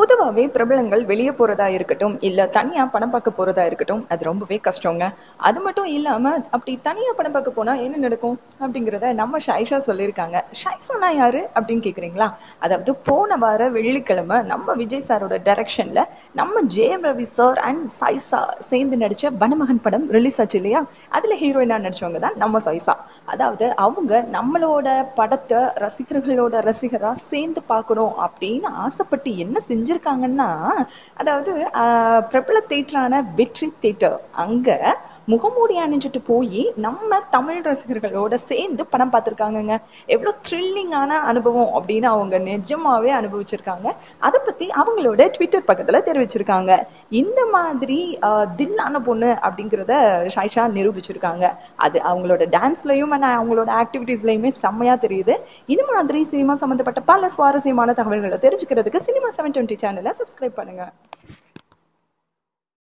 பொதுவாகவே பிரபலங்கள் வெளியே போகிறதா இருக்கட்டும் இல்லை தனியாக படம் பார்க்க போகிறதா இருக்கட்டும் அது ரொம்பவே கஷ்டங்க அது மட்டும் இல்லாமல் அப்படி தனியாக படம் பார்க்க போனால் என்ன நடக்கும் அப்படிங்கிறத நம்ம ஷைஷா சொல்லியிருக்காங்க ஷைஷானா யாரு அப்படின்னு கேட்குறீங்களா அதாவது போன வார வெள்ளிக்கிழமை நம்ம விஜய் சாரோட டைரக்ஷனில் நம்ம ஜெயம் ரவி சார் அண்ட் சாய்ஸா சேர்ந்து நடித்த வனமகன் படம் ரிலீஸ் ஆச்சு இல்லையா அதில் ஹீரோயினாக நடிச்சவங்க தான் நம்ம சாய்ஸா அதாவது அவங்க நம்மளோட படத்தை ரசிகர்களோட ரசிகராக சேர்ந்து பார்க்கணும் அப்படின்னு ஆசைப்பட்டு என்ன செஞ்சுருக்காங்கன்னா அதாவது ஆஹ், பிரபல தேட்டரான வெற்றி தேட்டர் அங்கே முகமூடி அணிஞ்சிட்டு போய் நம்ம தமிழ் ரசிகர்களோட சேர்ந்து படம் பார்த்துருக்காங்கங்க எவ்வளோ த்ரில்லிங்கான அனுபவம் அப்படின்னு அவங்க நிஜமாவே அனுபவிச்சிருக்காங்க அதை பற்றி அவங்களோட ட்விட்டர் பக்கத்தில் தெரிவிச்சிருக்காங்க இந்த மாதிரி ஆஹ், தில்லான பொண்ணு அப்படிங்கிறத ஷைஷா நிரூபிச்சிருக்காங்க அது அவங்களோட டான்ஸ்லையும் and அவங்களோட ஆக்டிவிட்டீஸ்லையுமே செம்மையாக தெரியுது இது மாதிரி சினிமா சம்மந்தப்பட்ட பல சுவாரஸ்யமான தகவல்களை தெரிஞ்சுக்கிறதுக்கு சினிமா செவன் டுவெண்ட்டி சேனலை சப்ஸ்கிரைப் பண்ணுங்கள்